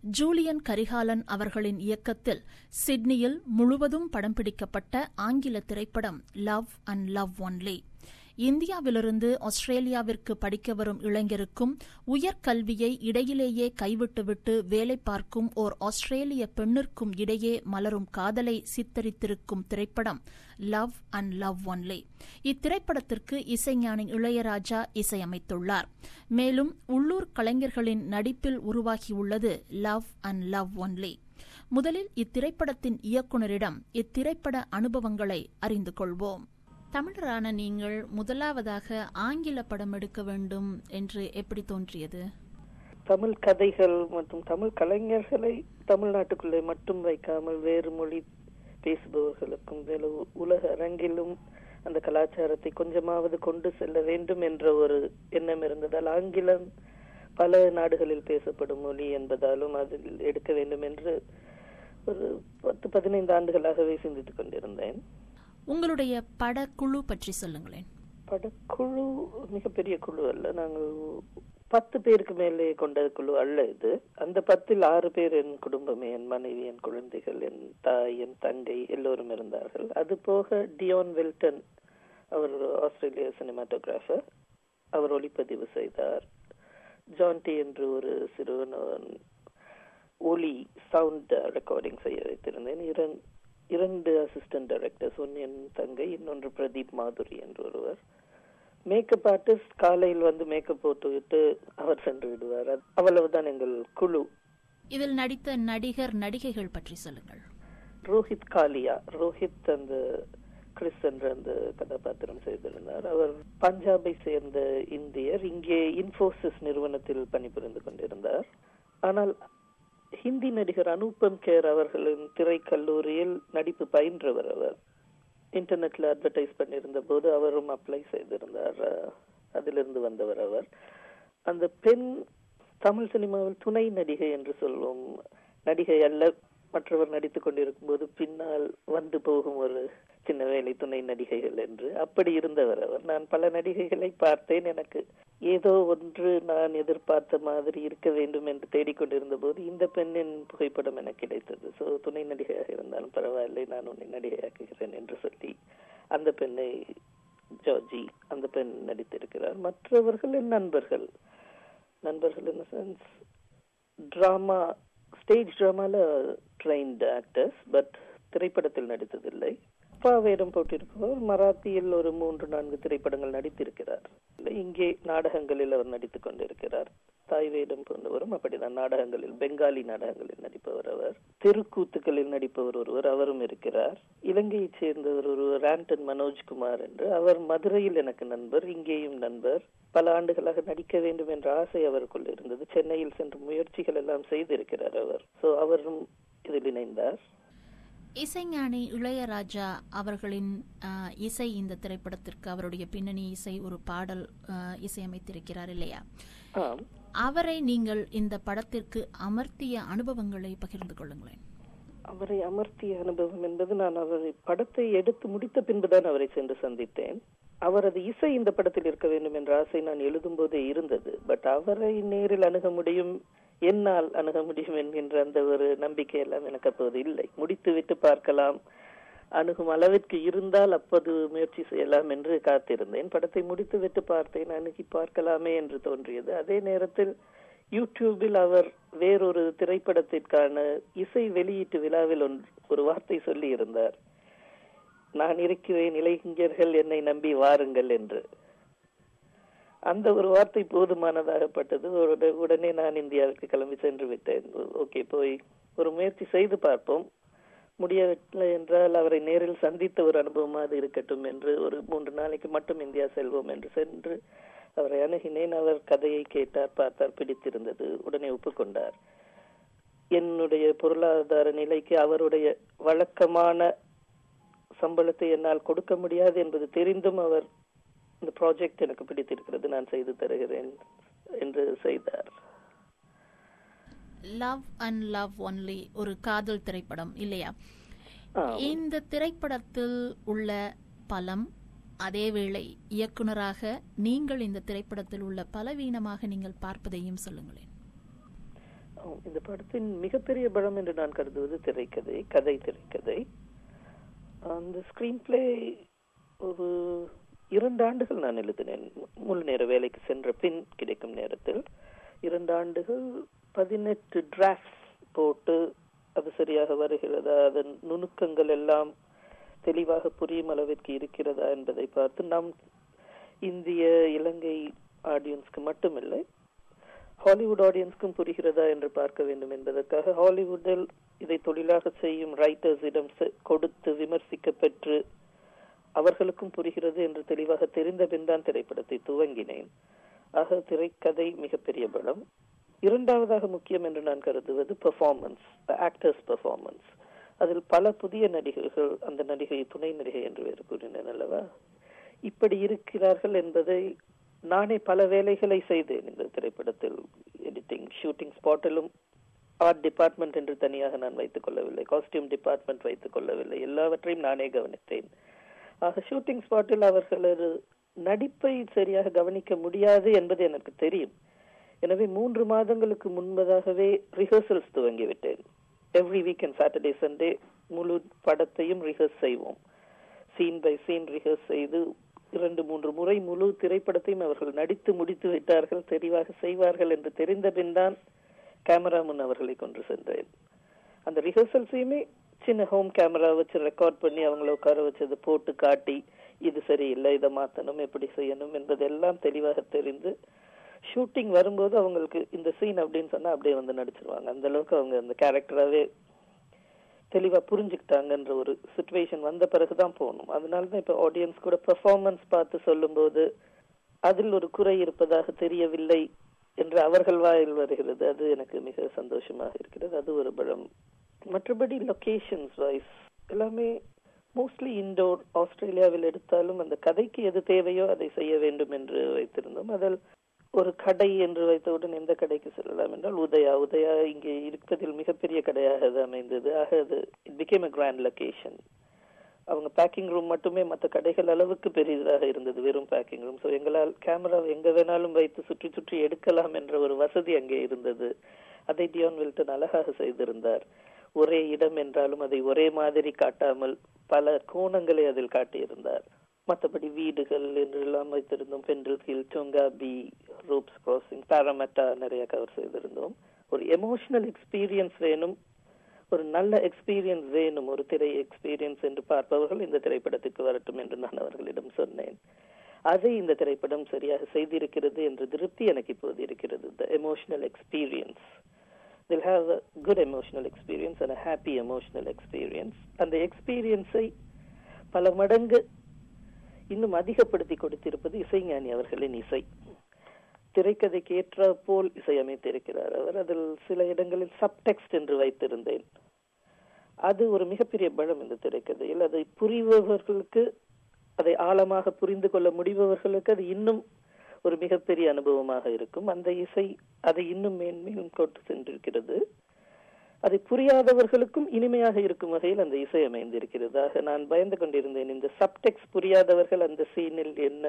Julian Karikalan அவர்களின் இயக்கத்தில் சிட்னியில் முழுவதும் படம் பிடிக்கப்பட்ட ஆங்கில திரைப்படம் லவ் அண்ட் லவ் ஒன்லி இந்தியாவிலிருந்து ஆஸ்திரேலியாவிற்கு படிக்க வரும் இளைஞருக்கும் உயர்கல்வியை இடையிலேயே கைவிட்டுவிட்டு வேலை பார்க்கும் ஓர் ஆஸ்திரேலிய பெண்ணிற்கும் இடையே மலரும் காதலை சித்தரித்திருக்கும் திரைப்படம் லவ் அண்ட் லவ் ஒன்லி இத்திரைப்படத்திற்கு இசைஞானி இளையராஜா இசையமைத்துள்ளார் மேலும் உள்ளூர் கலைஞர்களின் நடிப்பில் உருவாகியுள்ளது லவ் அண்ட் லவ் ஒன்லி முதலில் இத்திரைப்படத்தின் இயக்குநரிடம் இத்திரைப்பட அனுபவங்களை அறிந்து கொள்வோம் தமிழரான நீங்கள் முதலாவதாக ஆங்கில படம் எடுக்க வேண்டும் என்று எப்படி தோன்றியது தமிழ் கதைகள் மற்றும் தமிழ் கலைஞர்களை தமிழ்நாட்டுக்குள்ளே மட்டும் வைக்காமல் வேறு மொழி பேசுபவர்களுக்கும் வேறு உலக அரங்கிலும் அந்த கலாச்சாரத்தை கொஞ்சமாவது கொண்டு செல்ல வேண்டும் என்ற ஒரு எண்ணம் இருந்ததால் ஆங்கிலம் பல நாடுகளில் பேசப்படும் மொழி என்பதாலும் அதில் எடுக்க வேண்டும் என்று ஒரு பத்து பதினைந்து ஆண்டுகளாகவே சிந்தித்துக் கொண்டிருந்தேன் உங்களுடைய படக்குழு பற்றி சொல்லுங்களேன் படக்குழு மிகப்பெரிய குழு அல்ல நாங்கள் பத்து பேருக்கு மேலே கொண்ட குழு அல்ல இது அந்த பத்தில் ஆறு பேர் என் குடும்பமே என் மனைவி என் குழந்தைகள் என் தாய் என் தங்கை எல்லோரும் இருந்தார்கள் அது போக டியோன் வெல்டன் அவர் ஆஸ்திரேலிய சினிமாட்டோகிராஃபர் அவர் ஒளிப்பதிவு செய்தார் ஜான்டி என்று ஒரு சிறுவன் ஒலி சவுண்ட் ரெக்கார்டிங் செய்ய வைத்திருந்தேன் இரண்டு இரண்டு அசிஸ்டன்ட் டைரக்டர்ஸ் ஒன்று என் தங்கை இன்னொன்று பிரதீப் மாதுரி என்று ஒருவர் மேக்கப் ஆர்டிஸ்ட் காலையில் வந்து மேக்கப் போட்டு விட்டு அவர் சென்று விடுவார் அவ்வளவுதான் எங்கள் குழு இதில் நடித்த நடிகர் நடிகைகள் பற்றி சொல்லுங்கள் ரோஹித் காலியா ரோஹித் அந்த கிறிஸ் என்ற அந்த கதாபாத்திரம் செய்திருந்தார் அவர் பஞ்சாபை சேர்ந்த இந்தியர் இங்கே இன்ஃபோசிஸ் நிறுவனத்தில் பணிபுரிந்து கொண்டிருந்தார் ஆனால் ஹிந்தி நடிகர் அனுபம் கேர் அவர்களின் திரைக்கல்லூரியில் நடிப்பு பயின்றவர் அவர் இன்டர்நெட்ல அட்வர்டைஸ் பண்ணியிருந்த போது அவரும் அப்ளை செய்திருந்தார் அதிலிருந்து வந்தவர் அவர் அந்த பெண் தமிழ் சினிமாவில் துணை நடிகை என்று சொல்வோம் நடிகை அல்ல மற்றவர் நடித்துக் கொண்டிருக்கும் போது பின்னால் வந்து போகும் ஒரு சின்ன வேலை துணை நடிகைகள் என்று அப்படி இருந்தவர் அவர் நான் பல நடிகைகளை பார்த்தேன் எனக்கு ஏதோ ஒன்று நான் எதிர்பார்த்த மாதிரி இருக்க வேண்டும் என்று தேடிக்கொண்டிருந்த போது இந்த பெண்ணின் புகைப்படம் எனக்கு கிடைத்தது சோ துணை நடிகையாக இருந்தாலும் பரவாயில்லை நான் உன்னை நடிகையாக்குகிறேன் என்று சொல்லி அந்த பெண்ணை ஜார்ஜி அந்த பெண் நடித்திருக்கிறார் மற்றவர்கள் என் நண்பர்கள் நண்பர்கள் இன் சென்ஸ் டிராமா ஸ்டேஜ் டிராமால ட்ரைன்ட் ஆக்டர்ஸ் பட் திரைப்படத்தில் நடித்ததில்லை அப்பா வேடம் போட்டிருப்பவர் மராத்தியில் ஒரு மூன்று நான்கு திரைப்படங்கள் நடித்திருக்கிறார் இங்கே நாடகங்களில் அவர் நடித்துக் கொண்டிருக்கிறார் தாய் வேடம் போன்றவரும் அப்படிதான் நாடகங்களில் பெங்காலி நாடகங்களில் நடிப்பவர் அவர் தெருக்கூத்துக்களில் நடிப்பவர் ஒருவர் அவரும் இருக்கிறார் இலங்கையைச் சேர்ந்தவர் ஒருவர் ஆண்டன் மனோஜ்குமார் என்று அவர் மதுரையில் எனக்கு நண்பர் இங்கேயும் நண்பர் பல ஆண்டுகளாக நடிக்க வேண்டும் என்ற ஆசை அவருக்குள் இருந்தது சென்னையில் சென்று முயற்சிகள் எல்லாம் செய்திருக்கிறார் அவர் சோ அவரும் இதில் இணைந்தார் இசைஞானி இளையராஜா அவர்களின் இசை இந்த திரைப்படத்திற்கு அவருடைய பின்னணி இசை ஒரு பாடல் இசையமைத்திருக்கிறார் இல்லையா அவரை நீங்கள் இந்த படத்திற்கு அமர்த்திய அனுபவங்களை பகிர்ந்து கொள்ளுங்களேன் அவரை அமர்த்திய அனுபவம் என்பது நான் அவரை படத்தை எடுத்து முடித்த பின்புதான் அவரை சென்று சந்தித்தேன் அவரது இசை இந்த படத்தில் இருக்க வேண்டும் என்ற ஆசை நான் எழுதும் போதே இருந்தது பட் அவரை நேரில் அணுக முடியும் என்னால் அணுக முடியும் என்கின்ற அந்த ஒரு நம்பிக்கை எல்லாம் எனக்கு அப்போது இல்லை முடித்து விட்டு பார்க்கலாம் அணுகும் அளவிற்கு இருந்தால் அப்போது முயற்சி செய்யலாம் என்று காத்திருந்தேன் படத்தை முடித்து விட்டு பார்த்தேன் அணுகி பார்க்கலாமே என்று தோன்றியது அதே நேரத்தில் யூடியூபில் அவர் வேறொரு திரைப்படத்திற்கான இசை வெளியீட்டு விழாவில் ஒரு வார்த்தை சொல்லி இருந்தார் நான் இருக்கிறேன் இளைஞர்கள் என்னை நம்பி வாருங்கள் என்று அந்த ஒரு வார்த்தை போதுமானதாகப்பட்டது உடனே நான் இந்தியாவுக்கு கிளம்பி சென்று விட்டேன் ஓகே போய் ஒரு முயற்சி செய்து பார்ப்போம் முடியவில்லை என்றால் அவரை நேரில் சந்தித்த ஒரு அனுபவமாக இருக்கட்டும் என்று ஒரு மூன்று நாளைக்கு மட்டும் இந்தியா செல்வோம் என்று சென்று அவரை அணுகினேன் அவர் கதையை கேட்டார் பார்த்தார் பிடித்திருந்தது உடனே ஒப்புக்கொண்டார் என்னுடைய பொருளாதார நிலைக்கு அவருடைய வழக்கமான சம்பளத்தை என்னால் கொடுக்க முடியாது என்பது தெரிந்தும் அவர் இந்த ப்ராஜெக்ட் எனக்கு பிடித்திருக்கிறது நான் செய்து தருகிறேன் என்று செய்தார் லவ் அண்ட் லவ் ஒன்லி ஒரு காதல் திரைப்படம் இல்லையா இந்த திரைப்படத்தில் உள்ள பலம் அதேவேளை இயக்குனராக நீங்கள் இந்த திரைப்படத்தில் உள்ள பலவீனமாக நீங்கள் பார்ப்பதையும் சொல்லுங்களேன் ஆம், இந்த படத்தின் மிகப்பெரிய பலம் என்று நான் கருதுவது திரைக்கதை கதை திரைக்கதை அந்த ஸ்கிரீன் பிளே ஒரு இரண்டு ஆண்டுகள் நான் எழுதினேன் மு- முழு நேர வேலைக்கு சென்ற பின் கிடைக்கும் நேரத்தில் இரண்டு ஆண்டுகள் பதினெட்டு டிராஃப்ட்ஸ் போட்டு அது சரியாக வருகிறதா அதன் நுணுக்கங்கள் எல்லாம் தெளிவாக புரியும் அளவிற்கு இருக்கிறதா என்பதை பார்த்து நாம் இந்திய இலங்கை ஆடியன்ஸ்க்கு மட்டுமில்லை ஹாலிவுட் ஆடியன்ஸ்க்கும் புரிகிறதா என்று பார்க்க வேண்டும் என்பதற்காக ஹாலிவுட்டில் இதை தொழிலாக செய்யும் ரைட்டர்ஸிடம் செ- கொடுத்து விமர்சிக்கப்பெற்று அவர்களுக்கும் புரிகிறது என்று தெளிவாக தெரிந்த பின் தான் திரைப்படத்தை துவங்கினேன் ஆக திரைக்கதை மிகப்பெரிய பலம் இரண்டாவதாக முக்கியம் என்று நான் கருதுவது பெர்ஃபார்மன்ஸ் ஆக்டர்ஸ் பெர்ஃபார்மன்ஸ் அதில் பல புதிய நடிகர்கள் அந்த நடிகை துணை நடிகை என்று வேறு கூறினேன் அல்லவா இப்படி இருக்கிறார்கள் என்பதை நானே பல வேலைகளை செய்தேன் இந்த திரைப்படத்தில் எடிட்டிங் ஷூட்டிங் ஸ்பாட்டிலும் ஆர்ட் டிபார்ட்மெண்ட் என்று தனியாக நான் வைத்துக் கொள்ளவில்லை காஸ்டியூம் டிபார்ட்மெண்ட் வைத்துக் கொள்ளவில்லை எல்லாவற்றையும் நானே கவனித்தேன் ஆக ஷூட்டிங் ஸ்பாட்டில் அவர்களது நடிப்பை சரியாக கவனிக்க முடியாது என்பது எனக்கு தெரியும் எனவே மூன்று மாதங்களுக்கு முன்பதாகவே ரிஹர்சல்ஸ் துவங்கிவிட்டேன் எவ்ரி வீக்கெண்ட் சாட்டர்டே சண்டே முழு படத்தையும் ரிஹர்ஸ் செய்வோம் சீன் பை சீன் ரிஹர்ஸ் செய்து இரண்டு மூன்று முறை முழு திரைப்படத்தையும் அவர்கள் நடித்து முடித்து விட்டார்கள் தெளிவாக செய்வார்கள் என்று தெரிந்த பின் தான் கேமரா முன் அவர்களை கொண்டு சென்றேன் அந்த ரிஹர்சல்ஸையுமே சின்ன ஹோம் கேமரா வச்சு ரெக்கார்ட் பண்ணி அவங்கள உட்கார வச்சது போட்டு காட்டி இது சரியில்லை இதை மாத்தணும் எப்படி செய்யணும் என்பதெல்லாம் தெளிவாக தெரிந்து ஷூட்டிங் வரும்போது அவங்களுக்கு இந்த சீன் அப்படின்னு சொன்னா அப்படியே வந்து நடிச்சிருவாங்க அந்த அளவுக்கு அவங்க அந்த கேரக்டராவே தெளிவா புரிஞ்சுக்கிட்டாங்கன்ற ஒரு சுச்சுவேஷன் வந்த பிறகுதான் போகணும் அதனால தான் இப்ப ஆடியன்ஸ் கூட பெர்ஃபார்மன்ஸ் பார்த்து சொல்லும்போது அதில் ஒரு குறை இருப்பதாக தெரியவில்லை என்று அவர்கள் வாயில் வருகிறது அது எனக்கு மிக சந்தோஷமாக இருக்கிறது அது ஒரு பலம் மற்றபடி லொகேஷன்ஸ் வைஸ் எல்லாமே மோஸ்ட்லி இண்டோர் ஆஸ்திரேலியாவில் எடுத்தாலும் அந்த கதைக்கு எது தேவையோ அதை செய்ய வேண்டும் என்று வைத்திருந்தோம் அதில் ஒரு கடை என்று வைத்தவுடன் எந்த கடைக்கு செல்லலாம் என்றால் உதயா உதயா இங்கே இருப்பதில் மிகப்பெரிய கடையாக அது அமைந்தது ஆக அது it became a grand location அவங்க பேக்கிங் ரூம் மட்டுமே மற்ற கடைகள் அளவுக்கு பெரியதாக இருந்தது வெறும் பேக்கிங் ரூம் ஸோ எங்களால் கேமரா எங்க வேணாலும் வைத்து சுற்றி சுற்றி எடுக்கலாம் என்ற ஒரு வசதி அங்கே இருந்தது அதை டியான் வில்டன் அழகாக செய்திருந்தார் ஒரே இடம் என்றாலும் அதை ஒரே மாதிரி காட்டாமல் பல கோணங்களை அதில் காட்டியிருந்தார் மற்றபடி வீடுகள் என்றெல்லாம் வைத்திருந்தோம் Pendle Hill Toongabbie Ropes Crossing Parramatta நிறைய கவர் செய்திருந்தோம் ஒரு எமோஷனல் எக்ஸ்பீரியன்ஸ் வேணும் ஒரு நல்ல எக்ஸ்பீரியன்ஸ் வேணும் ஒரு திரை எக்ஸ்பீரியன்ஸ் என்று பார்ப்பவர்கள் இந்த திரைப்படத்துக்கு வரட்டும் என்று நான் அவர்களிடம் சொன்னேன் அதை இந்த திரைப்படம் சரியாக செய்திருக்கிறது என்ற திருப்தி எனக்கு இப்போது இருக்கிறது the emotional experience they'll have a good emotional experience and a happy emotional experience அந்த எக்ஸ்பீரியன்ஸை பல மடங்கு இன்னும் அதிகப்படுத்தி கொடுத்திருப்பது இசைஞானி அவர்களின் இசை திரைக்கதைக்கு ஏற்ற போல் இசையமைத்திருக்கிறார் அவர் அதில் சில இடங்களில் சப்டெக்ஸ்ட் என்று வைத்திருந்தேன் அது ஒரு மிகப்பெரிய பலம் இந்த திரைக்கதையில் அதை புரிபவர்களுக்கு அதை ஆழமாக புரிந்து கொள்ள முடிபவர்களுக்கு அது இன்னும் ஒரு மிகப்பெரிய அனுபவமாக இருக்கும் அந்த இசை அதை இன்னும் மேன்மேலும் கொண்டு சென்றிருக்கிறது அதை புரியாதவர்களுக்கும் இனிமையாக இருக்கும் வகையில் அந்த இசை அமைந்திருக்கிறது ஆக நான் பயந்து கொண்டிருந்தேன் இந்த சப்டெக்ஸ் புரியாதவர்கள் அந்த சீனில் என்ன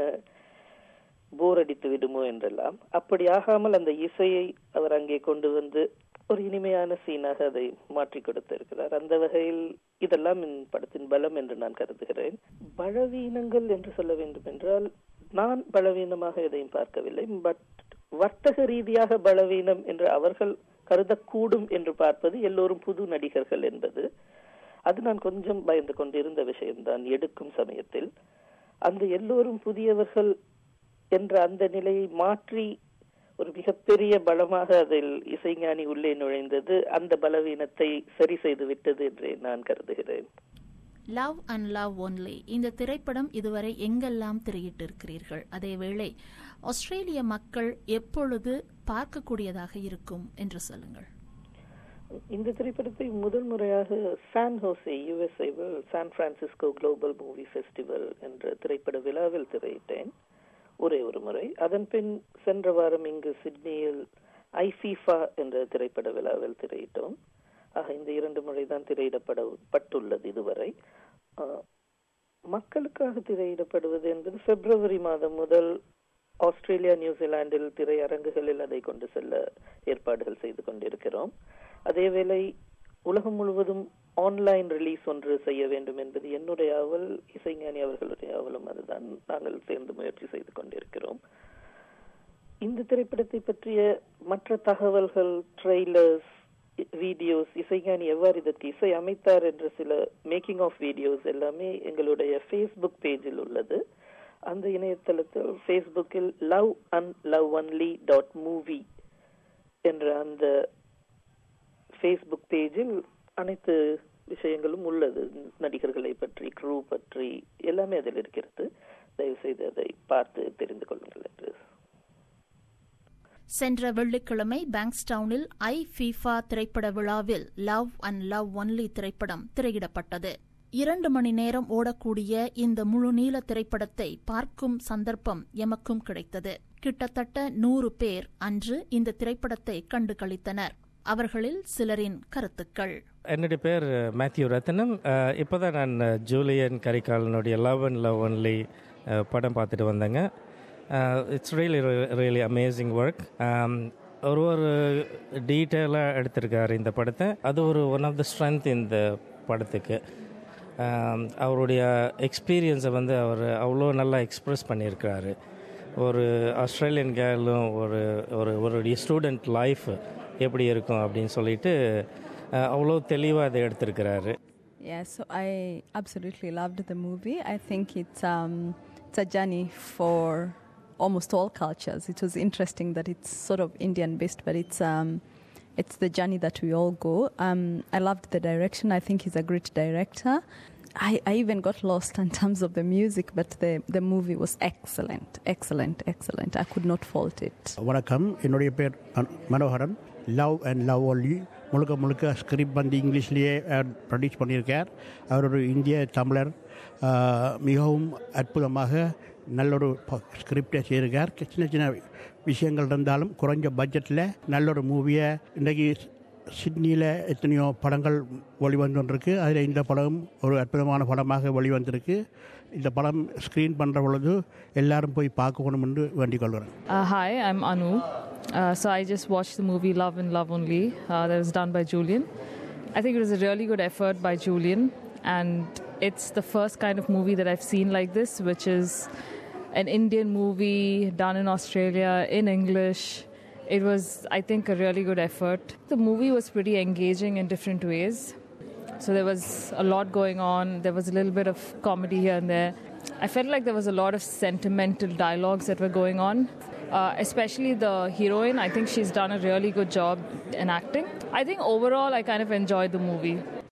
போர் அடித்து விடுமோ என்றெல்லாம் அப்படி ஆகாமல் அந்த இசையை அவர் அங்கே கொண்டு வந்து ஒரு இனிமையான சீனாக அதை மாற்றி கொடுத்திருக்கிறார் அந்த வகையில் இதெல்லாம் இந்த படத்தின் பலம் என்று நான் கருதுகிறேன் பலவீனங்கள் என்று சொல்ல வேண்டும் என்றால் நான் பலவீனமாக எதையும் பார்க்கவில்லை பட் வர்த்தக ரீதியாக பலவீனம் என்று அவர்கள் கருதக்கூடும் என்று பார்ப்பது எல்லோரும் புது நடிகர்கள் என்பது அது நான் கொஞ்சம் பயந்து கொண்டிருந்த விஷயம்தான் எடுக்கும் சமயத்தில் அந்த எல்லோரும் புதியவர்கள் என்ற அந்த நிலையை மாற்றி ஒரு மிகப்பெரிய பலமாக அதில் இசைஞானி உள்ளே நுழைந்தது அந்த பலவீனத்தை சரி செய்து விட்டது என்று நான் கருதுகிறேன் லவ் அண்ட் லவ் ஒன்லி இந்த திரைப்படம் இதுவரை எங்கெல்லாம் திரையிட்டிருக்கிறீர்கள் அதேவேளை ஆஸ்திரேலிய மக்கள் எப்பொழுது பார்க்கக்கூடியதாக இருக்கும் என்று சொல்லுங்கள் இந்த திரைப்படத்தை முதல் முறையாக சான் ஹோசே யுஎஸ்ஏவில் San Francisco Global Movie Festival என்ற திரைப்பட விழாவில் திரையிட்டேன் ஒரே ஒரு முறை அதன் பின் சென்ற வாரம் இங்கு சிட்னியில் ஐஃபீஃபா என்ற திரைப்பட விழாவில் திரையிட்டோம் ஆக இந்த இரண்டு முறைதான் திரையிடப்படப்பட்டுள்ளது இதுவரை மக்களுக்காக திரையிடப்படுவது என்பது பிப்ரவரி மாதம் முதல் ஆஸ்திரேலியா நியூசிலாந்தில் திரையரங்குகளில் அதை கொண்டு செல்ல ஏற்பாடுகள் செய்து கொண்டிருக்கிறோம் அதேவேளை உலகம் முழுவதும் ஆன்லைன் ரிலீஸ் ஒன்று செய்ய வேண்டும் என்பது என்னுடைய ஆவல் இசைஞானி அவர்களுடைய ஆவலும் அதுதான் நாங்கள் சேர்ந்து முயற்சி செய்து கொண்டிருக்கிறோம் இந்த திரைப்படத்தை பற்றிய மற்ற தகவல்கள் ட்ரெய்லர்ஸ் வீடியோஸ் இசைஞானி எவ்வாறு இதற்கு இசை அமைத்தார் என்ற சில மேக்கிங் ஆஃப் வீடியோஸ் எல்லாமே எங்களுடைய ஃபேஸ்புக் பேஜில் உள்ளது அந்த இணையதளத்தில் ஃபேஸ்புக்கில் love and love only dot movie என்ற அந்த ஃபேஸ்புக் பேஜில் அனைத்து விஷயங்களும் உள்ளது நடிகர்களை பற்றி க்ரூ பற்றி எல்லாமே அதில் இருக்கிறது தயவு செய்து அதை பார்த்து தெரிந்து கொள்ளுங்கள் என்று சென்ற வெள்ளிக்கிழமை பேங்க்ஸ்டவுனில் ஐ ஃபீஃபா திரைப்பட விழாவில் லவ் அண்ட் லவ் ஒன்லி திரைப்படம் திரையிடப்பட்டது இரண்டு மணி நேரம் ஓடக்கூடிய இந்த முழு நீள திரைப்படத்தை பார்க்கும் சந்தர்ப்பம் எமக்கும் கிடைத்தது கிட்டத்தட்ட நூறு பேர் அன்று இந்த திரைப்படத்தை கண்டு கழித்தனர் அவர்களில் சிலரின் கருத்துக்கள் என்னுடைய பேர் மேத்யூ ரத்னம் இப்போ தான் நான் ஜூலியன் கரிகாலனுடைய லவ் அண்ட் லவ் ஒன்லி படம் பார்த்துட்டு வந்தேங்க it's really really amazing work ஒரு ஒரு டீட்டெயிலாக எடுத்திருக்காரு இந்த படத்தை அது ஒரு ஒன் ஆஃப் த ஸ்ட்ரென்த் இந்த படத்துக்கு அவருடைய எக்ஸ்பீரியன்ஸை வந்து அவர் அவ்வளோ நல்லா எக்ஸ்ப்ரெஸ் பண்ணியிருக்காரு ஒரு ஆஸ்திரேலியன் கேர்லும் ஒரு ஒரு ஒரு ஸ்டூடெண்ட் லைஃப் எப்படி இருக்கும் அப்படின்னு சொல்லிட்டு அவ்வளோ தெளிவாக அதை எடுத்திருக்கிறாரு Yeah, so I absolutely loved the movie. I think it's um, it's a journey for almost all cultures. It was interesting that it's sort of Indian based, but it's um, it's the journey that we all go. Um, I loved the direction. I think he's a great director. I, I even got lost in terms of the music, but the, the movie was excellent, excellent, excellent. I could not fault it. வணக்கம் என்னுடைய பேர் Manoharan love and love only முழுக்க முழுக்க script வந்து இங்கிலீஷ்லேயே produce பண்ணியிருக்கார் அவர் ஒரு இந்திய தமிழர் மிகவும் அற்புதமாக நல்ல ஒரு ஸ்கிரிப்டை செய்திருக்கார் சின்ன சின்ன விஷயங்கள் இருந்தாலும் குறைஞ்ச பட்ஜெட்டில் நல்ல ஒரு மூவியை இன்றைக்கி சிட்னியில் எத்தனையோ படங்கள் வெளிவந்து கொண்டிருக்கு அதில் இந்த படம் ஒரு அற்புதமான படமாக வெளிவந்திருக்கு இந்த படம் ஸ்க்ரீன் பண்ணுற பொழுது எல்லாரும் போய் பார்க்கணும் என்று வேண்டிக் கொள்கிறேன் hi I am Anu so I just watched the movie Love and Love Only uh, that was done by Julian. I think it was a really good effort by Julian, and it's the first kind of movie that I've seen like this, which is an Indian movie done in Australia in English. It was, I think, a really good effort. The movie was pretty engaging in different ways. So there was a lot going on. There was a little bit of comedy here and there. I felt like there was a lot of sentimental dialogues that were going on. Uh, especially the heroine, I think she's done a really good job in acting. I think overall, I kind of enjoyed the movie.